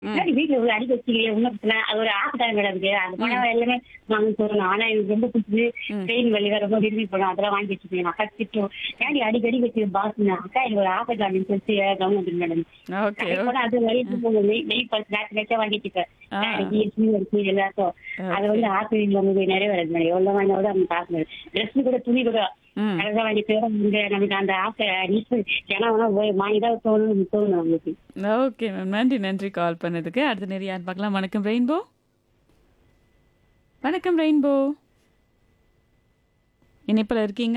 முன்னாடி வீட்டுல இவ்வளவு அடிக்க வச்சுக்கலையே ஒன்னும் பிரச்சனை அது ஒரு ஆசை தான் மேடம் இருக்கு அது பணம் எல்லாமே வாங்க சொல்லணும் ஆனா எனக்கு ரொம்ப பிடிச்சது ட்ரெயின் வழி ரொம்ப விரும்பி போனோம் அதெல்லாம் வாங்கி வச்சுக்கேன் அக்கா திட்டம் ஏன்டி அடிக்கடி வச்சு பாஸ் அக்கா எனக்கு ஒரு ஆசை காரணம் சொல்லி கவர்மெண்ட் மேடம் ஓகே போனா அது வரைக்கும் நெய் நெய் பத்து நேரத்து நேரத்தா வாங்கி வச்சுப்பேன் ஆ. இருக்கு எல்லாத்தையும் அது வந்து ஆசை நமக்கு நிறைவேறது மேடம் எவ்வளவு வாங்கினாலும் அவங்க காசு ட்ரெஸ் கூட துணி கூட ம் அழகா வாங்கி பேர வந்து நமக்கு அந்த ஆசை நீச்சு ஏன்னா வாங்கி தான் தோணும் தோணும் நமக்கு ஓகே மேம் நன்றி நன்றி கால் பண்ணதுக்கு அடுத்த நேரம் யார் பார்க்கலாம் வணக்கம் ரெயின்போ வணக்கம் ரெயின்போ இணைப்பில் இருக்கீங்க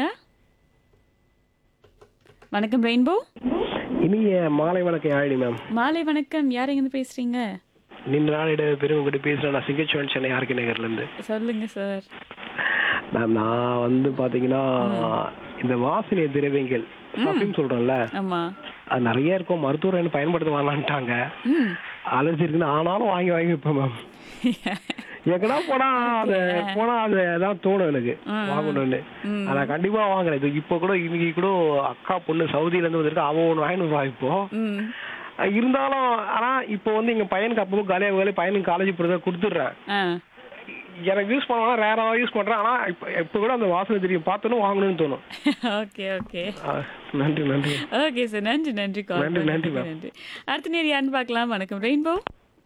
வணக்கம் ரெயின்போ இனிய மாலை வணக்கம் யாழினி மேம் மாலை வணக்கம் யார் எங்கேருந்து பேசுறீங்க நீண்ட நாளிட பெருமைப்பட்டு பேசுறேன் நான் சிங்கச்சுவன் சென்னை ஆர்கே நகர்ல இருந்து சொல்லுங்க சார் மேம் நான் வந்து பாத்தீங்கன்னா இந்த வாசனை திரவியங்கள் பர்ஃப்யூம் சொல்றேன்ல ஆமா அது நிறைய இருக்கும் மருத்துவர் என்ன பயன்படுத்த வரலான்ட்டாங்க ம் அலர்ஜி இருக்குன்னு ஆனாலும் வாங்கி வாங்கி வைப்பேன் மேம் எங்கடா போனா அது போனா அது அதான் தோணும் எனக்கு வாங்கணும்னு ம். ஆனா கண்டிப்பா வாங்குறேன் இது இப்போ கூட இன்னைக்கு கூட அக்கா பொண்ணு சவுதியில இருந்து வந்திருக்கு அவன் ஒன்று வாங்கிட்டு வருவா இப்போ ம் அஹ் இருந்தாலும் ஆனா இப்போ வந்து எங்க பையனுக்கு அப்பப்போ காலியாக வேலை பையனுக்கு காலேஜ் போகிறத கொடுத்துட்றேன் ஆ எனக்கு யூஸ் பண்ணலாம் ரேராக யூஸ் பண்றேன் ஆனா இப்போ இப்போ கூட அந்த வாசனை தெரியும் பார்த்தோன்னு வாங்கணும்னு தோணும் ஓகே ஓகே அஹ் நன்றி நன்றி ஓகே சார் நன்றி நன்றி கால் நன்றி, நன்றி, பண்ணதுக்கு நன்றி அடுத்த நேரம் யாருன்னு பார்க்கலாம் வணக்கம் ரெயின்போ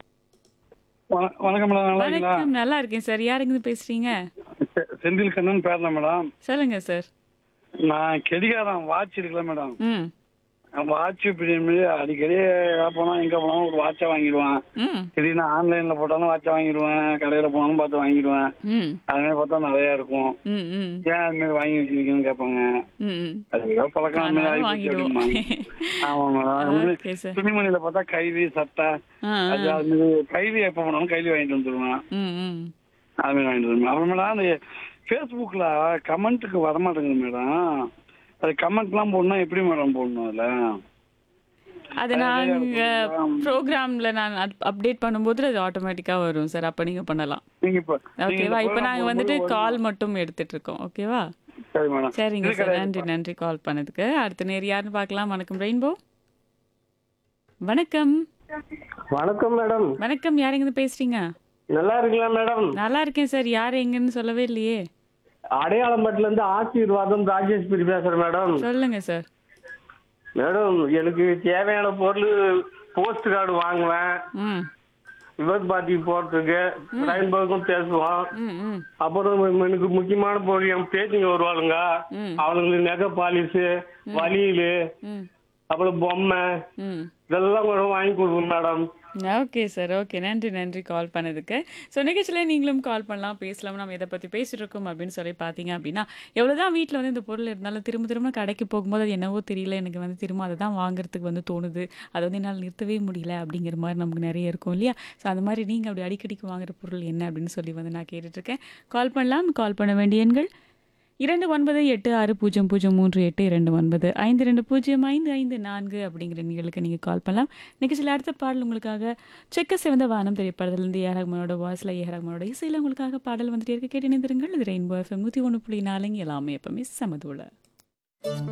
வண- வணக்கம் மேடம் நல்லா இருக்கீங்களா வணக்கம் நல்லா இருக்கேன் சார் யாருங்க பேசுறீங்க செ- செந்தில் கண்ணன் பேசுறேன் மேடம் சொல்லுங்க சார் நான் கெடிகாரம் வாட்ச் இருக்குல்ல மேடம் ம் வாட்ச் பிடிக்கும் அடிக்கடி எங்க போனா எங்க போனாலும் ஒரு வாட்சை வாங்கிடுவேன் ம் திடீர்னு ஆன்லைன்ல போட்டாலும் வாட்சை வாங்கிடுவேன் கடையில போனாலும் பார்த்து வாங்கிடுவேன் ம் அது மாதிரி பார்த்தா நிறைய இருக்கும் ம் ம் ஏன் அது மாதிரி வாங்கி வச்சிருக்கீங்கன்னு கேட்பாங்க ம் ம் அது ஏதோ பழக்கம் அந்த மாதிரி ஆனாலும் ஆகிப்போச்சு வாங்கிடுவோம். அப்படிம்பாங்க. ஆமா மேடம் ஓகே சார் துணிமணியில பார்த்தா கைலி சட்டை ஆ அது அது மாதிரி கைலி எப்ப போனாலும் கைலி வாங்கிட்டு வந்துருவேன் ம் ம் அது மாதிரி வாங்கிட்டு வருவேன் அப்புறம் மேடம் அந்த ஃபேஸ்புக்கில் கமெண்ட்டுக்கு வரமாட்டேங்குது மேடம் அது கமெண்ட்லாம் போடணும் எப்படி மேடம் போடணும் அதில் அது நாங்க ப்ரோக்ராம்ல நான் அப்டேட் பண்ணும்போது அது ஆட்டோமேட்டிக்கா வரும் சார் அப்ப நீங்க பண்ணலாம் நீங்கள் இப்போ ஓகேவா இப்போ நாங்க வந்துட்டு கால் மட்டும் எடுத்துட்டு இருக்கோம் ஓகேவா சரி மேடம் சரிங்க சார் நன்றி நன்றி கால் பண்ணதுக்கு அடுத்த நேர் யாருன்னு பார்க்கலாம் வணக்கம் ரெயின்போ வணக்கம் வணக்கம் மேடம் வணக்கம் யார் எங்கேருந்து பேசுறீங்க நல்லா இருக்கீங்களா மேடம் நல்லா இருக்கேன் சார் யார் எங்கன்னு சொல்லவே இல்லையே அடையாளம்பட்டுல இருந்து ஆசீர்வாதம் ராஜேஸ்வரி பேசுறேன் மேடம் சொல்லுங்க சார் மேடம் எனக்கு தேவையான பொருள் போஸ்ட் கார்டு வாங்குவேன் ம் விபத் பார்ட்டிக்கு போறதுக்கு ரெயின்போக்கும் பேசுவோம் ம் ம் அப்புறம் எனக்கு முக்கியமான பொருள் என் பேத்திங்க வருவாளுங்க ம். அவங்களுக்கு நெகை பாலிஷு வலியல் ம் அப்புறம் பொம்மை ம் இதெல்லாம் கூட வாங்கி கொடுப்போம் மேடம் ஓகே சார் ஓகே நன்றி நன்றி கால் பண்ணதுக்கு ஸோ நிகழ்ச்சியில் நீங்களும் கால் பண்ணலாம் பேசலாம் நம்ம எதை பற்றி பேசிட்டு இருக்கோம் அப்படின்னு சொல்லி பார்த்தீங்க அப்படின்னா எவ்வளோதான் வீட்டில் வந்து இந்த பொருள் இருந்தாலும் திரும்ப திரும்ப கடைக்கு போகும்போது அது என்னவோ தெரியல எனக்கு வந்து திரும்ப அதை தான் வாங்குறதுக்கு வந்து தோணுது அதை வந்து என்னால் நிறுத்தவே முடியல அப்படிங்கிற மாதிரி நமக்கு நிறைய இருக்கும் இல்லையா ஸோ அந்த மாதிரி நீங்கள் அப்படி அடிக்கடிக்கு வாங்குற பொருள் என்ன அப்படின்னு சொல்லி வந்து நான் கேட்டுட்ருக்கேன் கால் பண்ணலாம் கால் பண்ண வேண்டிய எண்கள் இரண்டு ஒன்பது எட்டு ஆறு பூஜ்ஜியம் பூஜ்ஜியம் மூன்று எட்டு இரண்டு ஒன்பது ஐந்து ரெண்டு பூஜ்ஜியம் ஐந்து ஐந்து நான்கு அப்படிங்கிற நிகழ்வுக்கு நீங்கள் கால் பண்ணலாம் நிகழ்ச்சியில் அடுத்த பாடல் உங்களுக்காக செக்க சிவந்த வானம் திரைப்படத்திலிருந்து ஏ ரஹ்மானோட வாய்ஸில் ஏ ரஹ்மானோட இசையில் உங்களுக்காக பாடல் வந்துட்டே இருக்க கேட்டு நினைந்திருங்கள் இது ரெயின்போ எஃப்எம் நூற்றி ஒன்று புள்ளி நாலுங்க எல்லாமே எப்பவுமே சமதுள்ள